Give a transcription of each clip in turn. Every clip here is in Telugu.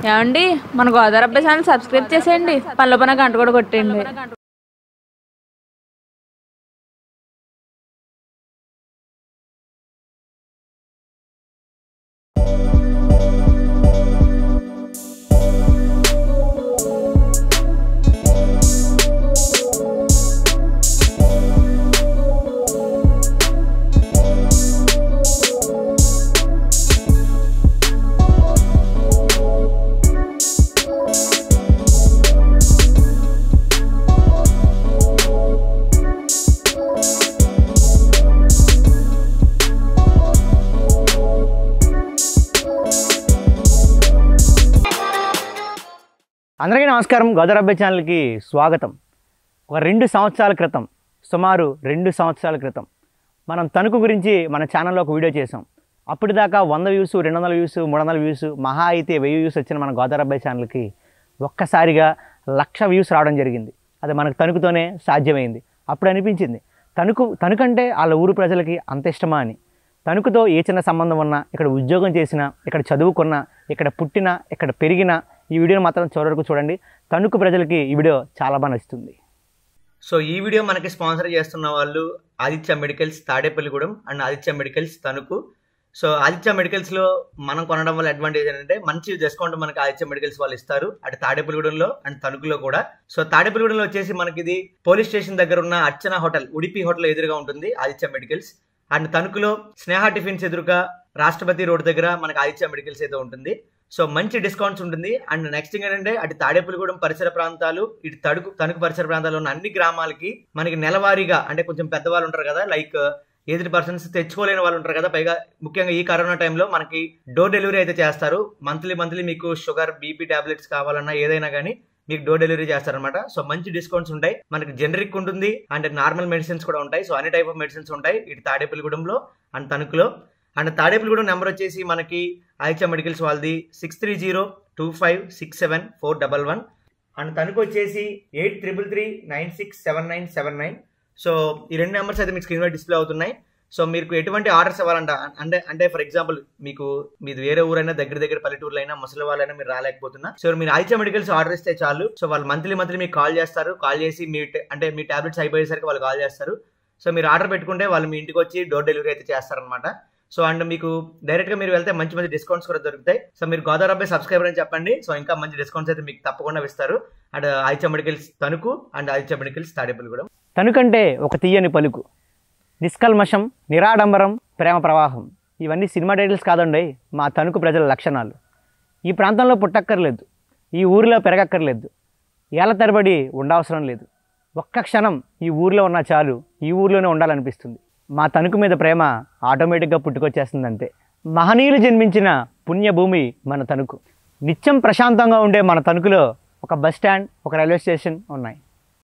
ఏమండి మన గోదావరి అబ్బాయి ఛానల్ సబ్స్క్రైబ్ చేసేయండి పనిలో పని గంట కూడా కొట్టేయండి అందరికీ నమస్కారం గోదావరి ఛానల్కి స్వాగతం ఒక రెండు సంవత్సరాల క్రితం సుమారు రెండు సంవత్సరాల క్రితం మనం తణుకు గురించి మన ఛానల్లో ఒక వీడియో చేసాం అప్పటిదాకా వంద వ్యూస్ రెండు వందల వ్యూస్ మూడు వందల వ్యూస్ మహా అయితే వెయ్యి వ్యూస్ వచ్చిన మన గోదావరి అబ్బాయి ఛానల్కి ఒక్కసారిగా లక్ష వ్యూస్ రావడం జరిగింది అది మనకు తణుకుతోనే సాధ్యమైంది అప్పుడు అనిపించింది తణుకు తణుకంటే వాళ్ళ ఊరు ప్రజలకి అంత ఇష్టమా అని తణుకుతో ఏ చిన్న సంబంధం ఉన్నా ఇక్కడ ఉద్యోగం చేసినా ఇక్కడ చదువుకున్నా ఇక్కడ పుట్టినా ఇక్కడ పెరిగినా ఈ వీడియోని మాత్రం చివరి వరకు చూడండి తణుకు ప్రజలకి ఈ వీడియో చాలా బాగా నచ్చుతుంది సో ఈ వీడియో మనకి స్పాన్సర్ చేస్తున్న వాళ్ళు Aditya medicals Tadepalligudem and Aditya medicals Tanuku so Aditya మెడికల్స్లో మనం కొనడం వల్ల అడ్వాంటేజ్ ఏంటంటే మంచి డిస్కౌంట్ మనకి ఆదిత్య మెడికల్స్ వాళ్ళు ఇస్తారు అటు తాడేపల్లిగూడెంలో అండ్ తణుకులో కూడా సో తాడేపల్లిగూడెంలో వచ్చేసి మనకి ఇది పోలీస్ స్టేషన్ దగ్గర ఉన్న అర్చన హోటల్ ఉడిపి హోటల్ ఎదురుగా ఉంటుంది ఆదిత్య మెడికల్స్ అండ్ తణుకులో స్నేహ టిఫిన్స్ ఎదురుగా రాష్ట్రపతి రోడ్ దగ్గర మనకి ఆదిత్య మెడికల్స్ అయితే ఉంటుంది సో మంచి డిస్కౌంట్స్ ఉంటుంది అండ్ నెక్స్ట్ థింగ్ ఏంటంటే అటు తాడేపల్లిగూడెం పరిసర ప్రాంతాలు ఇటు తడుకు తణుకు పరిసర ప్రాంతాల్లో ఉన్న అన్ని గ్రామాలకి మనకి నెలవారీగా అంటే కొంచెం పెద్దవాళ్ళు ఉంటారు కదా లైక్ ఏజ్డ్ పర్సన్స్ తెచ్చుకోలేని వాళ్ళు ఉంటారు కదా పైగా ముఖ్యంగా ఈ కరోనా టైంలో మనకి డోర్ డెలివరీ అయితే చేస్తారు మంత్లీ మంత్లీ మీకు షుగర్ బీపీ టాబ్లెట్స్ కావాలన్నా ఏదైనా కానీ మీకు డోర్ డెలివరీ చేస్తారనమాట సో మంచి డిస్కౌంట్స్ ఉంటాయి మనకి జనరిక్ ఉంటుంది అండ్ నార్మల్ మెడిసిన్స్ కూడా ఉంటాయి సో అన్ని టైప్ ఆఫ్ మెడిసిన్స్ ఉంటాయి ఇటు తాడేపల్లిగూడెంలో అండ్ తణుకులో అండ్ తాడేపల్లిగూడెం నెంబర్ వచ్చేసి మనకి ఆదిత్య మెడికల్స్ వాళ్ళది six three zero two five six seven four double one and Tanuku వచ్చేసి eight triple three nine six seven nine seven nine so ఈ రెండు నెంబర్స్ అయితే మీకు స్క్రీన్ మీద డిస్ప్లే అవుతున్నాయి సో మీకు ఎటువంటి ఆర్డర్స్ ఇవ్వాలంట అంటే అంటే ఫర్ ఎగ్జాంపుల్ మీకు మీది వేరే ఊరైనా దగ్గర దగ్గర పల్లెటూరులో అయినా ముసలి వాళ్ళైనా మీరు రాలేకపోతున్నా సో మీరు ఆదిత్య మెడికల్స్ ఆర్డర్ ఇస్తే చాలు సో వాళ్ళు మంత్లీ మంత్లీ మీకు కాల్ చేస్తారు కాల్ చేసి మీ ట- అంటే మీ టాబ్లెట్స్ అయిపోయేసరికి వాళ్ళు కాల్ చేస్తారు సో మీరు ఆర్డర్ పెట్టుకుంటే వాళ్ళు మీ ఇంటికి వచ్చి డోర్ డెలివరీ అయితే చేస్తారనమాట సో అండ్ మీకు డైరెక్ట్ గా మీరు వెళ్తే మంచి మంచి డిస్కౌంట్స్ కూడా దొరుకుతాయి సో మీరు గోదావరి అబ్బాయి సబ్స్క్రైబర్ అని చెప్పండి సో ఇంకా మంచి డిస్కౌంట్స్ అయితే మీకు తప్పకుండా ఇస్తారు and Aditya medicals Tanuku and Aditya medicals Tadepalli కూడా తణుకంటే ఒక తీయని పలుకు నిష్కల్మషం నిరాడంబరం ప్రేమ ప్రవాహం ఇవన్నీ సినిమా టైటిల్స్ కాదండి మా తణుకు ప్రజల లక్షణాలు ఈ ప్రాంతంలో పుట్టక్కర్లేదు ఈ ఊరిలో పెరగక్కర్లేదు ఏళ్ల తరబడి ఉండవసరం లేదు ఒక్క క్షణం ఈ ఊరిలో ఉన్నా చాలు ఈ ఊరిలోనే ఉండాలనిపిస్తుంది మా తణుకు మీద ప్రేమ ఆటోమేటిక్గా పుట్టుకొచ్చేస్తుంది అంతే మహనీయులు జన్మించిన పుణ్యభూమి మన తణుకు నిత్యం ప్రశాంతంగా ఉండే మన తణుకులో ఒక బస్ స్టాండ్ ఒక రైల్వే స్టేషన్ ఉన్నాయి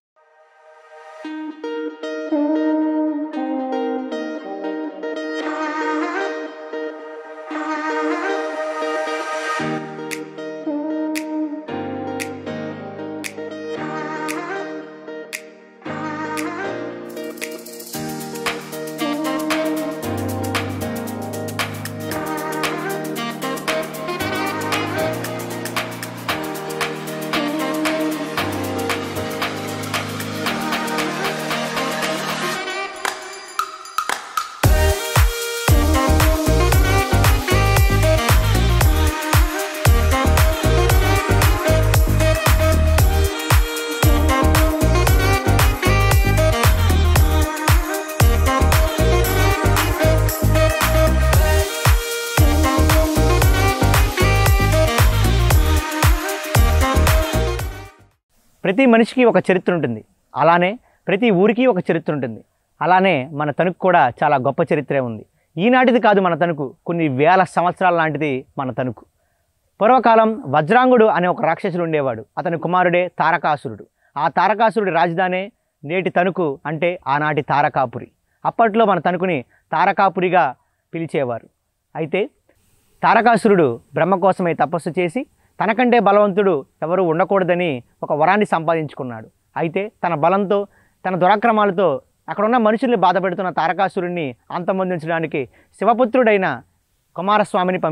ప్రతి మనిషికి ఒక చరిత్ర ఉంటుంది అలానే ప్రతి ఊరికి ఒక చరిత్ర ఉంటుంది అలానే మన తణుకు కూడా చాలా గొప్ప చరిత్రే ఉంది ఈనాటిది కాదు మన తణుకు కొన్ని వేల సంవత్సరాల లాంటిది మన తణుకు పూర్వకాలం వజ్రాంగుడు అనే ఒక రాక్షసుడు ఉండేవాడు అతని కుమారుడే తారకాసురుడు ఆ తారకాసురుడి రాజధానే నేటి తణుకు అంటే ఆనాటి తారకాపురి అప్పట్లో మన తణుకుని తారకాపురిగా పిలిచేవారు అయితే తారకాసురుడు బ్రహ్మ కోసమై తపస్సు చేసి తనకంటే బలవంతుడు ఎవరు ఉండకూడదని ఒక వరాన్ని సంపాదించుకున్నాడు అయితే తన బలంతో తన దురాక్రమాలతో అక్కడున్న మనుషుల్ని బాధపెడుతున్న తారకాసురుణ్ణి అంతమొందించడానికి శివపుత్రుడైన కుమారస్వామిని పంపి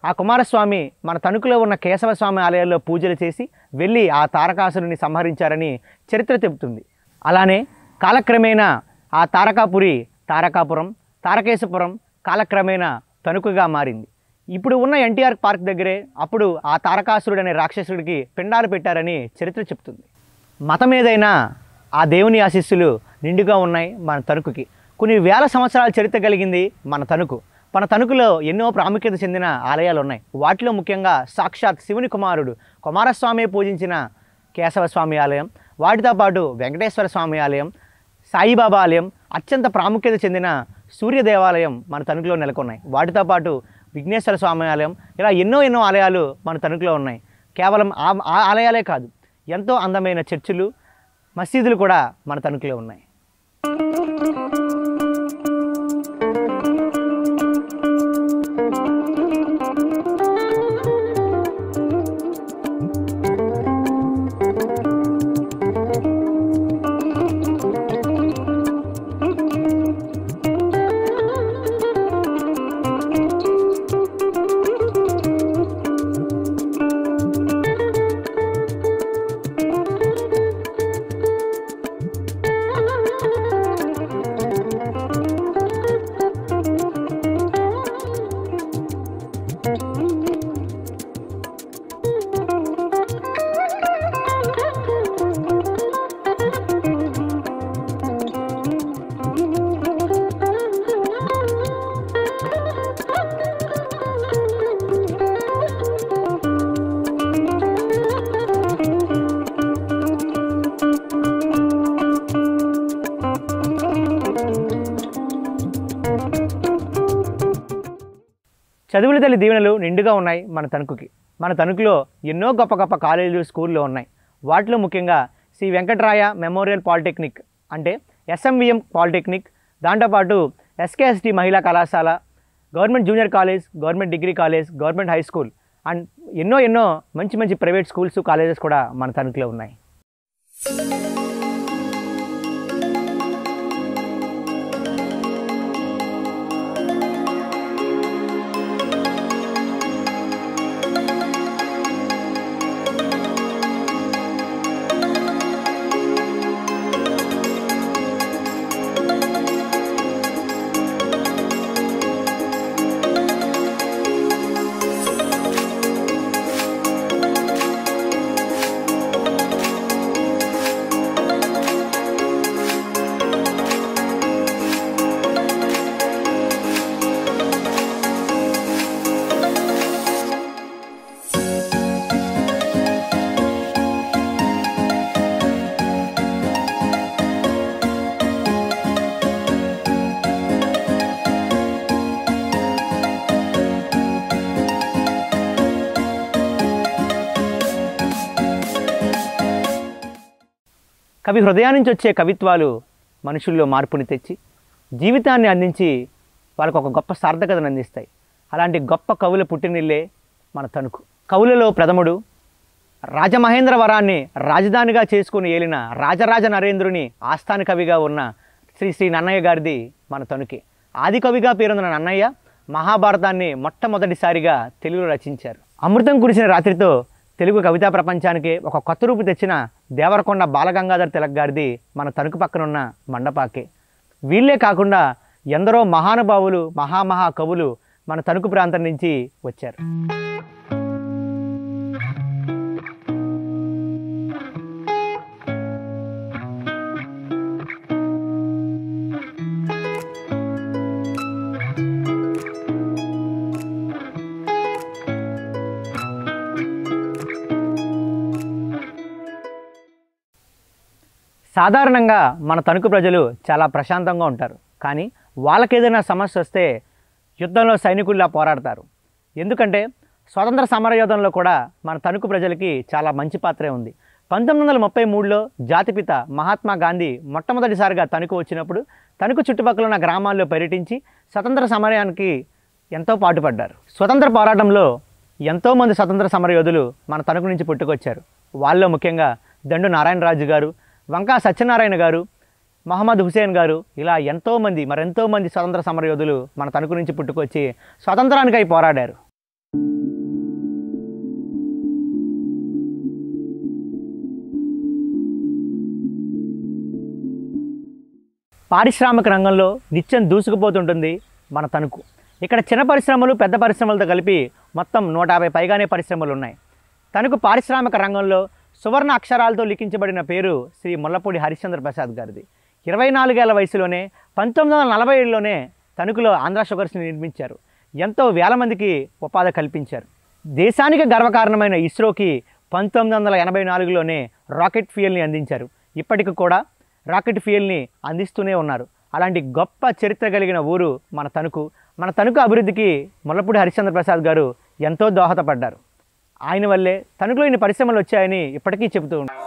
ఆ కుమారస్వామి మన తణుకులో ఉన్న కేశవస్వామి ఆలయాల్లో పూజలు చేసి వెళ్ళి ఆ తారకాసురుని సంహరించారని చరిత్ర చెబుతుంది అలానే కాలక్రమేణా ఆ తారకాపురి తారకాపురం తారకేశపురం కాలక్రమేణా తణుకుగా మారింది ఇప్పుడు ఉన్న ఎన్టీఆర్ పార్క్ దగ్గరే అప్పుడు ఆ తారకాసురుడు అనే రాక్షసుడికి పిండాలు పెట్టారని చరిత్ర చెప్తుంది మతం ఏదైనా ఆ దేవుని ఆశీస్సులు నిండుగా ఉన్నాయి మన తణుకుకి కొన్ని వేల సంవత్సరాల చరిత్ర కలిగింది మన తణుకు మన తణుకులో ఎన్నో ప్రాముఖ్యత చెందిన ఆలయాలు ఉన్నాయి వాటిలో ముఖ్యంగా సాక్షాత్ శివుని కుమారుడు కుమారస్వామి పూజించిన కేశవస్వామి ఆలయం వాటితో పాటు వెంకటేశ్వర స్వామి ఆలయం సాయిబాబా ఆలయం అత్యంత ప్రాముఖ్యత చెందిన సూర్య దేవాలయం మన తణుకులో నెలకొన్నాయి వాటితో పాటు విఘ్నేశ్వర స్వామి ఆలయం ఇలా ఎన్నో ఎన్నో ఆలయాలు మన తణుకులో ఉన్నాయి కేవలం ఆ ఆ ఆలయాలే కాదు ఎంతో అందమైన చర్చిలు మసీదులు కూడా మన తణుకులో ఉన్నాయి చదువుల తల్లి దీవెనలు నిండుగా ఉన్నాయి మన తణుకుకి మన తణుకులో ఎన్నో గొప్ప గొప్ప కాలేజీలు స్కూళ్ళు ఉన్నాయి వాటిలో ముఖ్యంగా శ్రీ వెంకటరాయ మెమోరియల్ పాలిటెక్నిక్ అంటే ఎస్ఎంవిఎం పాలిటెక్నిక్ దాంతోపాటు SKST Mahila Kalasala government junior college government degree college government high school and ఎన్నో ఎన్నో మంచి మంచి ప్రైవేట్ స్కూల్స్ కాలేజెస్ కూడా మన తణుకులో ఉన్నాయి కవి హృదయం నుంచి వచ్చే కవిత్వాలు మనుషుల్లో మార్పుని తెచ్చి జీవితాన్ని అందించి వాళ్ళకు ఒక గొప్ప సార్థకతను అందిస్తాయి అలాంటి గొప్ప కవుల పుట్టినిల్లే మన తణుకు కవులలో ప్రథముడు రాజమహేంద్రవరాన్ని రాజధానిగా చేసుకుని ఏలిన రాజరాజ నరేంద్రుని ఆస్థాన కవిగా ఉన్న శ్రీ శ్రీ నన్నయ్య గారిది మన తణుకే ఆది కవిగా పేరొందిన నన్నయ్య మహాభారతాన్ని మొట్టమొదటిసారిగా తెలుగులో రచించారు అమృతం కురిసిన రాత్రితో తెలుగు కవితా ప్రపంచానికి ఒక కొత్త రూపు తెచ్చిన దేవరకొండ బాలగంగాధర్ తిలక్ గారిది మన తణుకు పక్కనున్న మండపాకే వీళ్ళే కాకుండా ఎందరో మహానుభావులు మహామహా కవులు మన తణుకు ప్రాంతం నుంచి వచ్చారు సాధారణంగా మన తణుకు ప్రజలు చాలా ప్రశాంతంగా ఉంటారు కానీ వాళ్ళకేదైనా సమస్య వస్తే యుద్ధంలో సైనికుల్లా పోరాడతారు ఎందుకంటే స్వతంత్ర సమరయోధంలో కూడా మన తణుకు ప్రజలకి చాలా మంచి పాత్రే ఉంది పంతొమ్మిది వందల ముప్పై మూడులో జాతిపిత మహాత్మా గాంధీ మొట్టమొదటిసారిగా తణుకు వచ్చినప్పుడు తణుకు చుట్టుపక్కల ఉన్న గ్రామాల్లో పర్యటించి స్వతంత్ర సమరయానికి ఎంతో పాటుపడ్డారు స్వతంత్ర పోరాటంలో ఎంతోమంది స్వతంత్ర సమరయోధులు మన తణుకు నుంచి పుట్టుకొచ్చారు వాళ్ళలో ముఖ్యంగా దండు నారాయణరాజు గారు వంకా సత్యనారాయణ గారు మహమ్మద్ హుసేన్ గారు ఇలా ఎంతోమంది మరెంతోమంది స్వతంత్ర సమరయోధులు మన తణుకు నుంచి పుట్టుకొచ్చి స్వతంత్రానికై పోరాడారు పారిశ్రామిక రంగంలో నిత్యం దూసుకుపోతుంటుంది మన తణుకు ఇక్కడ చిన్న పరిశ్రమలు పెద్ద పరిశ్రమలతో కలిపి మొత్తం నూట యాభై పైగానే పరిశ్రమలు ఉన్నాయి తణుకు పారిశ్రామిక రంగంలో సువర్ణ అక్షరాలతో లిఖించబడిన పేరు శ్రీ ముల్లపూడి హరిశ్చంద్ర ప్రసాద్ గారిది ఇరవై నాలుగేళ్ల వయసులోనే పంతొమ్మిది వందల నలభై ఏడులోనే తణుకులో ఆంధ్ర షుగర్స్ని నిర్మించారు ఎంతో వేల మందికి ఉపాధి కల్పించారు దేశానికి గర్వకారణమైన ఇస్రోకి పంతొమ్మిది వందల ఎనభై నాలుగులోనే రాకెట్ ఫ్యూయల్ని అందించారు ఇప్పటికి కూడా రాకెట్ ఫ్యూయల్ని అందిస్తూనే ఉన్నారు అలాంటి గొప్ప చరిత్ర కలిగిన ఊరు మన తణుకు మన తణుకు అభివృద్ధికి ముల్లపూడి హరిశ్చంద్ర ప్రసాద్ గారు ఎంతో దోహదపడ్డారు ఆయన వల్లే తణుకులో ఇన్ని పరిశ్రమలు వచ్చాయని ఇప్పటికీ చెబుతూ ఉంటారు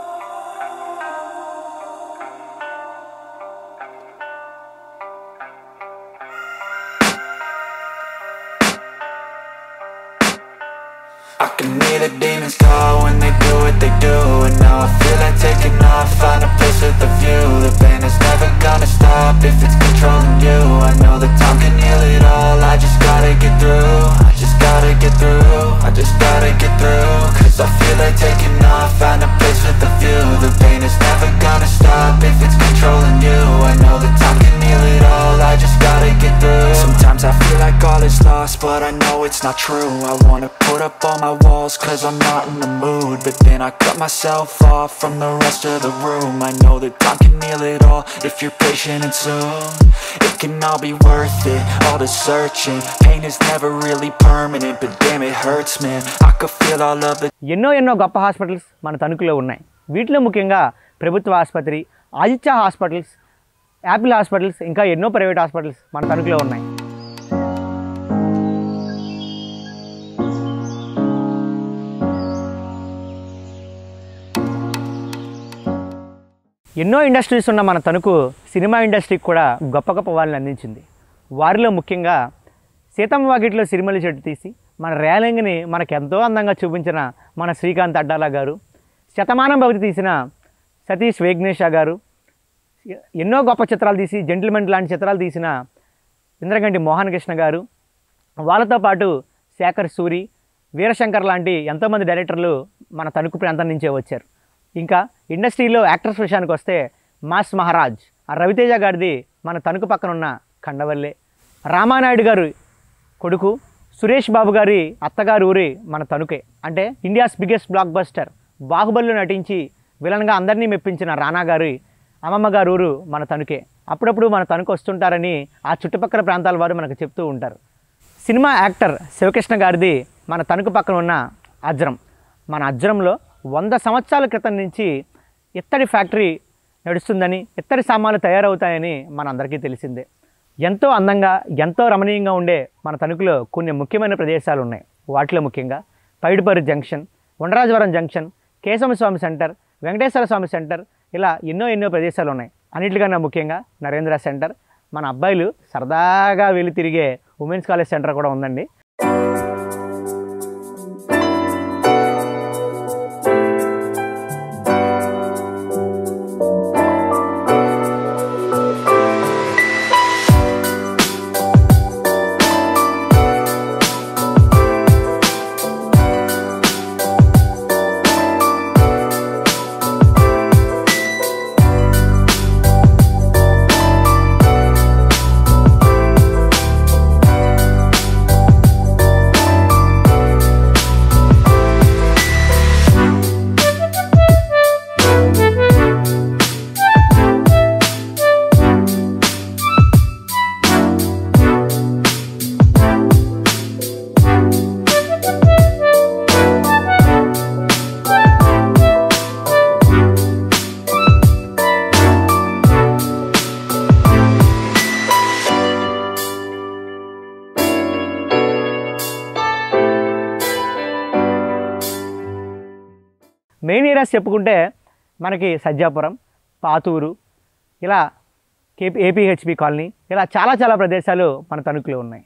I can hear the demons call when they do what they do And now I feel like taking off, find a place with a view The pain is never gonna stop if it's controlling you I know that time can heal it all, I just gotta get through I just gotta get through, I just gotta get through Cause I feel like taking off, find a place with a view The pain is never gonna stop if it's controlling you I know that time can heal it all, I just gotta get through Sometimes I feel like all is lost, but I know it's not true I wanna put up all my walls cause I'm not in the mood But then I cut myself off from the rest of the room I know that time can heal it all if you're patient and soon It can all be worth it, all the searching Pain is never really permanent, but damn it hurts man I could feel all of the ఎన్నో ఎన్నో గొప్ప హాస్పిటల్స్ మన తణుకులో ఉన్నాయి వీటిలో ముఖ్యంగా ప్రభుత్వ ఆసుపత్రి ఆదిత్య హాస్పిటల్స్ యాపిల్ హాస్పిటల్స్ ఇంకా ఎన్నో ప్రైవేట్ హాస్పిటల్స్ మన తణుకులో ఉన్నాయి ఎన్నో ఇండస్ట్రీస్ ఉన్న మన తణుకు సినిమా ఇండస్ట్రీకి కూడా గొప్ప గొప్ప వాళ్ళని అందించింది వారిలో ముఖ్యంగా సీతమ్మ వాకిట్లో సిరిమల్లి చెట్టు తీసి మన రేలంగిని మనకు ఎంతో అందంగా చూపించిన మన శ్రీకాంత్ అడ్డాలా గారు శతమానం భవతి తీసిన సతీష్ వేగ్నేష గారు ఎన్నో గొప్ప చిత్రాలు తీసి జెంటిల్మెన్ లాంటి చిత్రాలు తీసిన ఇంద్రగంటి మోహన్ కృష్ణ గారు వాళ్ళతో పాటు శేఖర్ సూరి వీరశంకర్ లాంటి ఎంతోమంది డైరెక్టర్లు మన తణుకు ప్రాంతం నుంచే వచ్చారు ఇంకా ఇండస్ట్రీలో యాక్టర్స్ విషయానికి వస్తే మాస్ మహారాజ్ ఆ రవితేజ గారిది మన తణుకు పక్కన ఉన్న ఖండవల్లే రామానాయుడు గారు కొడుకు సురేష్ బాబు గారి అత్తగారు ఊరి మన తణుకే అంటే ఇండియాస్ బిగ్గెస్ట్ బ్లాక్ బస్టర్ బాహుబలిలో నటించి విలన్గా అందరినీ మెప్పించిన రానా గారి అమ్మమ్మ గారు ఊరు మన తణుకే అప్పుడప్పుడు మన తణుకు వస్తుంటారని ఆ చుట్టుపక్కల ప్రాంతాల వారు మనకు చెప్తూ ఉంటారు సినిమా యాక్టర్ శివకృష్ణ గారిది మన తణుకు పక్కన ఉన్న అజ్రం మన అజ్రంలో వంద సంవత్సరాల క్రితం నుంచి ఇత్తడి ఫ్యాక్టరీ నడుస్తుందని ఇత్తడి సామాన్లు తయారవుతాయని మనందరికీ తెలిసిందే ఎంతో అందంగా ఎంతో రమణీయంగా ఉండే మన తణుకులో కొన్ని ముఖ్యమైన ప్రదేశాలు ఉన్నాయి వాటిలో ముఖ్యంగా Paidiparru junction Undarajavaram junction Keshavaswamy centre Venkateswara Swamy centre ఇలా ఎన్నో ఎన్నో ప్రదేశాలు ఉన్నాయి అన్నిటికన్నా ముఖ్యంగా నరేంద్ర సెంటర్ మన అబ్బాయిలు సరదాగా వెళ్ళి తిరిగే ఉమెన్స్ కాలేజ్ సెంటర్ కూడా ఉందండి మెయిన్ ఏరియాస్ చెప్పుకుంటే మనకి సజ్జాపురం పాతూరు ఇలా కేపీ ఏపీహెచ్పి కాలనీ ఇలా చాలా చాలా ప్రదేశాలు మన తణుకులో ఉన్నాయి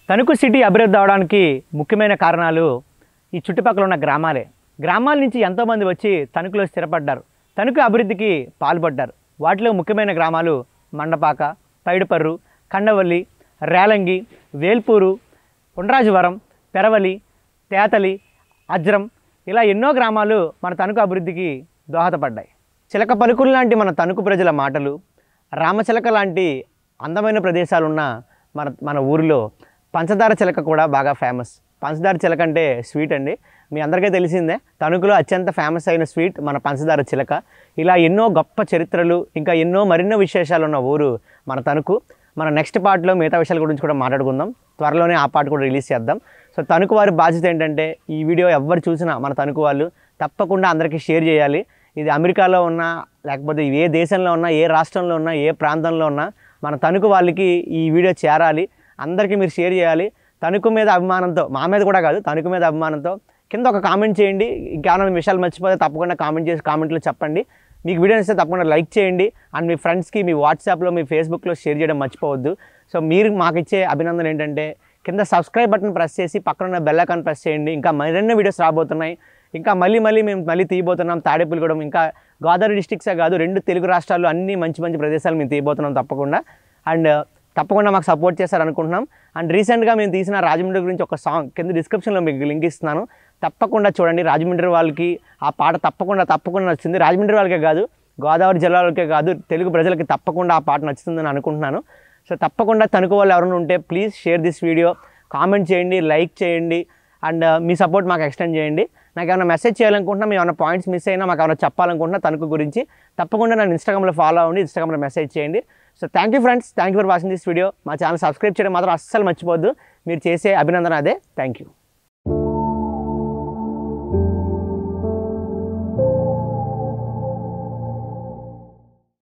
తణుకు సిటీ అభివృద్ధి అవడానికి ముఖ్యమైన కారణాలు ఈ చుట్టుపక్కల ఉన్న గ్రామాలే గ్రామాల నుంచి ఎంతోమంది వచ్చి తణుకులో స్థిరపడ్డారు తణుకు అభివృద్ధికి పాల్పడ్డారు వాటిలో ముఖ్యమైన గ్రామాలు మండపాక పైడిపర్రు కండవల్లి రేలంగి వేల్పూరు ఉండ్రాజవరం పెరవలి తేతలి అజ్రం ఇలా ఎన్నో గ్రామాలు మన తణుకు అభివృద్ధికి దోహదపడ్డాయి చిలక పలుకులు లాంటి మన తణుకు ప్రజల మాటలు రామచిలక లాంటి అందమైన ప్రదేశాలున్న మన మన ఊరిలో పంచదార చిలక కూడా బాగా ఫేమస్ పంచదార చిలక అంటే స్వీట్ అండి మీ అందరికీ తెలిసిందే తణుకులో అత్యంత ఫేమస్ అయిన స్వీట్ మన పంచదార చిలక ఇలా ఎన్నో గొప్ప చరిత్రలు ఇంకా ఎన్నో మరెన్నో విశేషాలు ఉన్న ఊరు మన తణుకు మన నెక్స్ట్ పార్ట్లో మిగతా విషయాల గురించి కూడా మాట్లాడుకుందాం త్వరలోనే ఆ పార్ట్ కూడా రిలీజ్ చేద్దాం సో తణుకు వారి బాధ్యత ఏంటంటే ఈ వీడియో ఎవరు చూసినా మన తణుకు వాళ్ళు తప్పకుండా అందరికీ షేర్ చేయాలి ఇది అమెరికాలో ఉన్నా లేకపోతే ఏ దేశంలో ఉన్నా ఏ రాష్ట్రంలో ఉన్నా ఏ ప్రాంతంలో ఉన్నా మన తణుకు వాళ్ళకి ఈ వీడియో చేరాలి అందరికీ మీరు షేర్ చేయాలి తణుకు మీద అభిమానంతో మా మీద కూడా కాదు తణుకు మీద అభిమానంతో కింద ఒక కామెంట్ చేయండి ఇంకేమైనా విషయాలు మర్చిపోతే తప్పకుండా కామెంట్ చేసి కామెంట్లో చెప్పండి మీకు వీడియో ఇస్తే తప్పకుండా లైక్ చేయండి అండ్ మీ ఫ్రెండ్స్కి మీ వాట్సాప్లో మీ ఫేస్బుక్లో షేర్ చేయడం మర్చిపోవద్దు సో మీరు మాకు ఇచ్చే అభినందన ఏంటంటే కింద సబ్స్క్రైబ్ బటన్ ప్రెస్ చేసి పక్కన ఉన్న బెల్ ఐకాన్ ప్రెస్ చేయండి ఇంకా మరిన్ని వీడియోస్ రాబోతున్నాయి ఇంకా మళ్ళీ మళ్ళీ మేము మళ్ళీ తీయబోతున్నాం తాడేపల్లిగూడెం ఇంకా గోదావరి డిస్టిక్సే కాదు రెండు తెలుగు రాష్ట్రాలు అన్ని మంచి మంచి ప్రదేశాలు మేము తీయబోతున్నాం తప్పకుండా అండ్ తప్పకుండా మాకు సపోర్ట్ చేస్తారనుకుంటున్నాం అండ్ రీసెంట్గా మేము తీసిన రాజమండ్రి గురించి ఒక సాంగ్ కింద డిస్క్రిప్షన్లో మీకు లింక్ ఇస్తున్నాను తప్పకుండా చూడండి రాజమండ్రి వాళ్ళకి ఆ పాట తప్పకుండా తప్పకుండా నచ్చింది రాజమండ్రి వాళ్ళకే కాదు గోదావరి జిల్లాలకే కాదు తెలుగు ప్రజలకి తప్పకుండా ఆ పాట నచ్చుతుందని అనుకుంటున్నాను సో తప్పకుండా తణుకు వాళ్ళు ఎవరైనా ఉంటే please share this video comment చేయండి లైక్ చేయండి అండ్ మీ సపోర్ట్ మాకు ఎక్స్టెండ్ చేయండి నాకు ఏమైనా మెసేజ్ చేయాలనుకుంటున్నా మేము ఏమైనా పాయింట్స్ మిస్ అయినా మాకు ఏమైనా చెప్పాలనుకుంటున్నా తణుకు గురించి తప్పకుండా నన్ను ఇన్స్టాగ్రామ్లో ఫాలో అవ్వండి ఇన్స్టాగ్రామ్లో మెసేజ్ చేయండి so thank you friends thank you for watching this video మా ఛానల్ సబ్స్క్రైబ్ చేయడం మాత్రం అస్సలు మర్చిపోద్దు మీరు చేసే అభినందన అదే థ్యాంక్ యూ